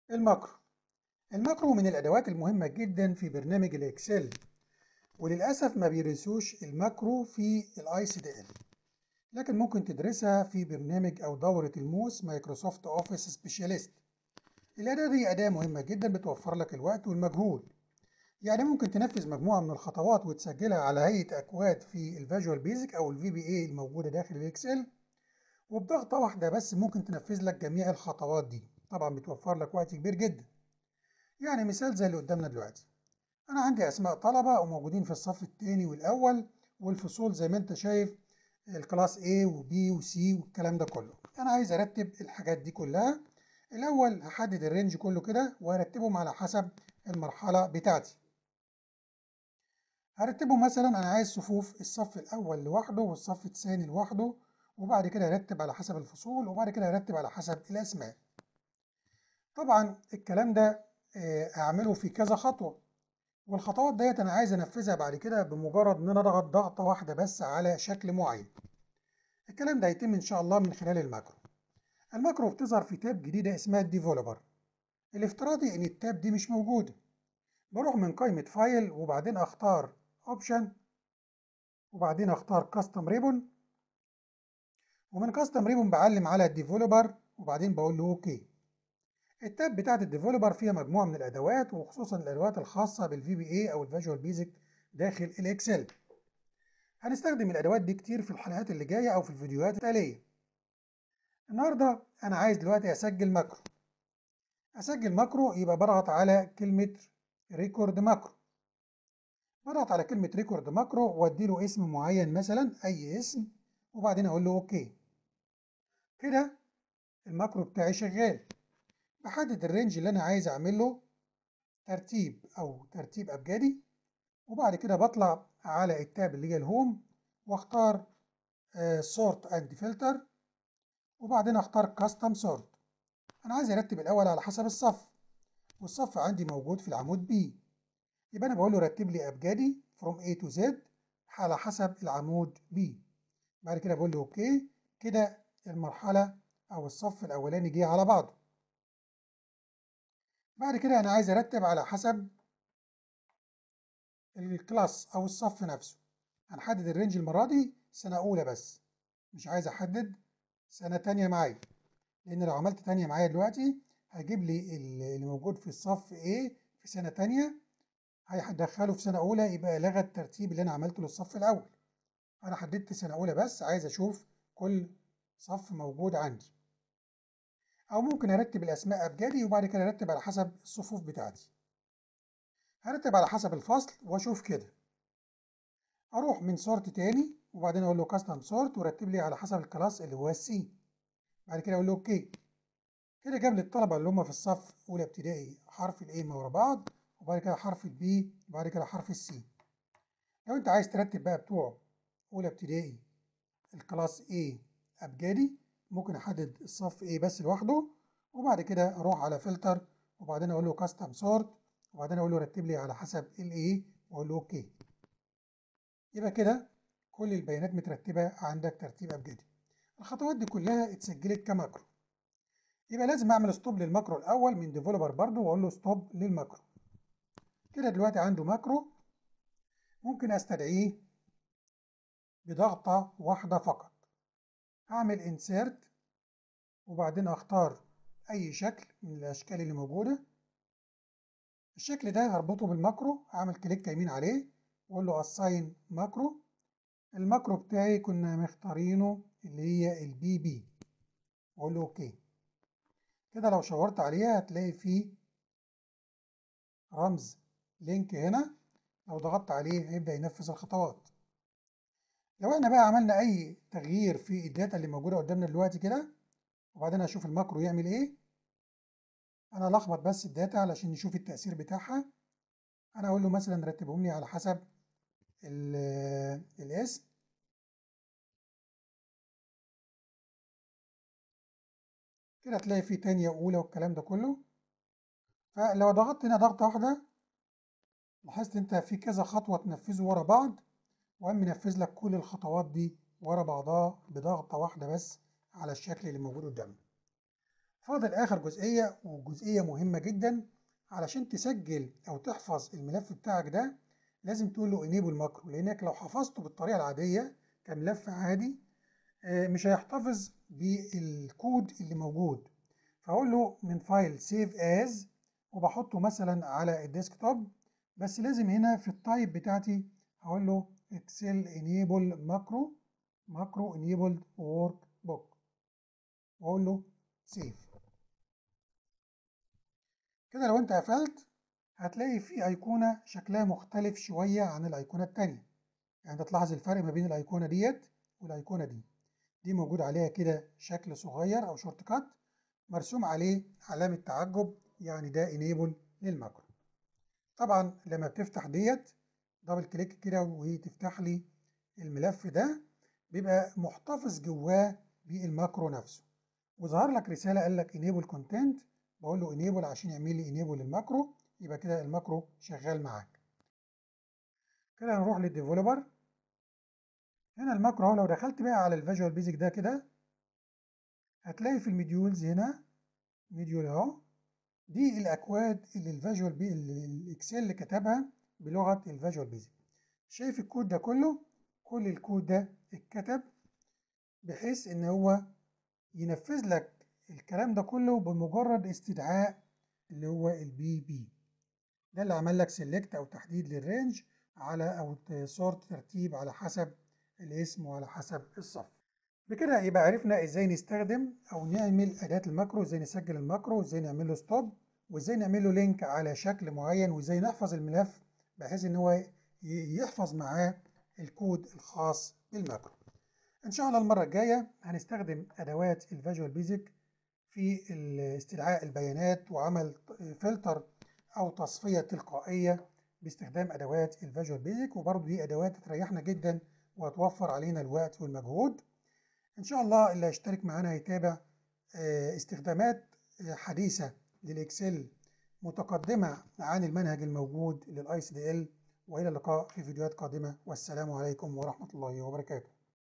الماكرو الماكرو من الأدوات المهمة جدا في برنامج الإكسل وللأسف ما بيدرسوش الماكرو في الاي سي دي ال لكن ممكن تدرسها في برنامج أو دورة الموس مايكروسوفت أوفيس سبيشاليست الأداة دي أداة مهمة جدا بتوفر لك الوقت والمجهود يعني ممكن تنفذ مجموعة من الخطوات وتسجلها على هيئة أكواد في الفيجوال بيزك أو الفي بي اي الموجودة داخل الإكسل وبضغطة واحدة بس ممكن تنفذ لك جميع الخطوات دي طبعا بتوفر لك وقت كبير جدا يعني مثال زي اللي قدامنا دلوقتي أنا عندي أسماء طلبة وموجودين في الصف الثاني والأول والفصول زي ما أنت شايف الكلاس A و B و C والكلام ده كله أنا عايز أرتب الحاجات دي كلها الأول هحدد الرينج كله كده وأرتبهم على حسب المرحلة بتاعتي هرتبه مثلا أنا عايز صفوف الصف الأول لوحده والصف الثاني لوحده وبعد كده أرتب على حسب الفصول وبعد كده أرتب على حسب الأسماء طبعا الكلام ده أعمله في كذا خطوة والخطوات ديت أنا عايز أنفذها بعد كده بمجرد إن أنا أضغط ضغطة واحدة بس على شكل معين الكلام ده هيتم إن شاء الله من خلال الماكرو الماكرو بتظهر في تاب جديدة اسمها الديفلوبر الافتراضي إن التاب دي مش موجودة بروح من قائمة فايل وبعدين أختار اوبشن وبعدين أختار كاستم ريبون ومن كاستم ريبون بعلم على الديفلوبر وبعدين بقول له اوكي التاب بتاعت الديفلوبر فيها مجموعة من الأدوات وخصوصا الأدوات الخاصة بالفي بي اي أو الفيجوال بيزك داخل الإكسل هنستخدم الأدوات دي كتير في الحلقات اللي جاية أو في الفيديوهات التالية النهاردة أنا عايز دلوقتي أسجل ماكرو أسجل ماكرو يبقى بضغط على كلمة ريكورد ماكرو بضغط على كلمة ريكورد ماكرو وادي له اسم معين مثلا أي اسم وبعدين أقول له أوكي كده الماكرو بتاعي شغال بحدد الرينج اللي أنا عايز أعمل له ترتيب أو ترتيب أبجدي وبعد كده بطلع على التاب اللي هي الهوم واختار سورت اند فلتر وبعدين اختار كاستم سورت انا عايز ارتب الاول على حسب الصف والصف عندي موجود في العمود B يبقى انا بقول له رتب لي ابجدي from A to Z على حسب العمود B بعد كده بقول له اوكي كده المرحله او الصف الاولاني جه على بعضه بعد كده انا عايز ارتب على حسب الكلاس او الصف نفسه هنحدد الرينج المره دي سنه اولى بس مش عايز احدد سنه تانية معايا لان لو عملت تانية معايا دلوقتي هيجيب لي اللي موجود في الصف A في سنه تانية هيدخله في سنه اولى يبقى لغى الترتيب اللي انا عملته للصف الاول انا حددت سنه اولى بس عايز اشوف كل صف موجود عندي او ممكن ارتب الاسماء ابجدي وبعد كده ارتب على حسب الصفوف بتاعتي هرتب على حسب الفصل واشوف كده اروح من سورت تاني وبعدين اقول له كاستم سورت ورتب لي على حسب الكلاس اللي هو السي بعد كده اقول له اوكي كده جاب لي الطلبه اللي هم في الصف اولى ابتدائي حرف الاي ورا بعض وبعد كده حرف البي وبعد كده حرف السي لو انت عايز ترتب بقى بتوع اولى ابتدائي الكلاس A ابجدي ممكن احدد الصف A بس لوحده وبعد كده اروح على فلتر وبعدين اقول له كاستم سورت وبعدين اقول له رتب لي على حسب ال A واقول له اوكي يبقى كده كل البيانات مترتبه عندك ترتيب ابجدي الخطوات دي كلها اتسجلت كماكرو يبقى لازم اعمل ستوب للماكرو الاول من ديفلوبر برضو واقول له ستوب للماكرو كده دلوقتي عنده ماكرو ممكن استدعيه بضغطة واحدة فقط هعمل insert وبعدين اختار اي شكل من الاشكال اللي موجودة الشكل ده هربطه بالماكرو اعمل كليك يمين عليه واقول له assign ماكرو الماكرو بتاعي كنا مختارينه اللي هي البي بي واقول له اوكي كده لو شاورت عليها هتلاقي فيه رمز لينك هنا لو ضغطت عليه هيبدأ ينفذ الخطوات لو احنا بقى عملنا اي تغيير في الداتا اللي موجودة قدامنا دلوقتي كده وبعدين اشوف الماكرو يعمل ايه انا لخبط بس الداتا علشان نشوف التأثير بتاعها انا اقول له مثلا رتبهم لي على حسب الاسم كده تلاقي فيه تانية وأولى والكلام ده كله فلو ضغطت هنا ضغطة واحدة لاحظت انت في كذا خطوة تنفذه ورا بعض وقام منفذ لك كل الخطوات دي ورا بعضها بضغطة واحدة بس على الشكل اللي موجود قدامنا فاضل آخر جزئية وجزئية مهمة جدا علشان تسجل أو تحفظ الملف بتاعك ده لازم تقول له enable ماكرو لأنك لو حفظته بالطريقة العادية كملف عادي مش هيحتفظ بالكود اللي موجود فأقول له من فايل save as وبحطه مثلا على الديسكتوب بس لازم هنا في التايب بتاعتي هقول له excel enable ماكرو ماكرو enabled work book واقول له save كده لو انت قفلت هتلاقي في ايقونة شكلها مختلف شوية عن الايقونة التانية يعني انت تلاحظ الفرق ما بين الايقونة ديت والايقونة دي دي موجود عليها كده شكل صغير او شورت كات مرسوم عليه علامة تعجب يعني ده enable للماكرو طبعا لما بتفتح ديت دبل كليك كده وتفتح لي الملف ده بيبقى محتفظ جواه بالماكرو نفسه وظهر لك رسالة قال لك enable content بقول له enable عشان يعمل لي enable للماكرو يبقى كده الماكرو شغال معاك كده هنروح للديفلوبر هنا الماكرو اهو لو دخلت بقى على الفيجوال بيزك ده كده هتلاقي في المديولز هنا مديول اهو دي الاكواد اللي الفيجوال بي الاكسل اللي كتبها بلغه الفيجوال بيزك شايف الكود ده كله كل الكود ده اتكتب بحيث ان هو ينفذ لك الكلام ده كله بمجرد استدعاء اللي هو البي بي ده اللي عمل لك سيلكت او تحديد للرينج على او صورة ترتيب على حسب الاسم وعلى حسب الصف بكده يبقى عرفنا ازاي نستخدم او نعمل اداة الماكرو ازاي نسجل الماكرو ازاي نعمل له ستوب وازاي نعمل له لينك على شكل معين وازاي نحفظ الملف بحيث ان هو يحفظ معاه الكود الخاص بالماكرو ان شاء الله المرة الجاية هنستخدم ادوات الفيجوال بيزك في استدعاء البيانات وعمل فلتر او تصفية تلقائية باستخدام ادوات الفيجوال بيزك وبرضه دي ادوات تريحنا جدا وهتوفر علينا الوقت والمجهود ان شاء الله اللي هيشترك معانا هيتابع استخدامات حديثة للاكسل متقدمة عن المنهج الموجود للاي سي دي ال والى اللقاء في فيديوهات قادمة والسلام عليكم ورحمة الله وبركاته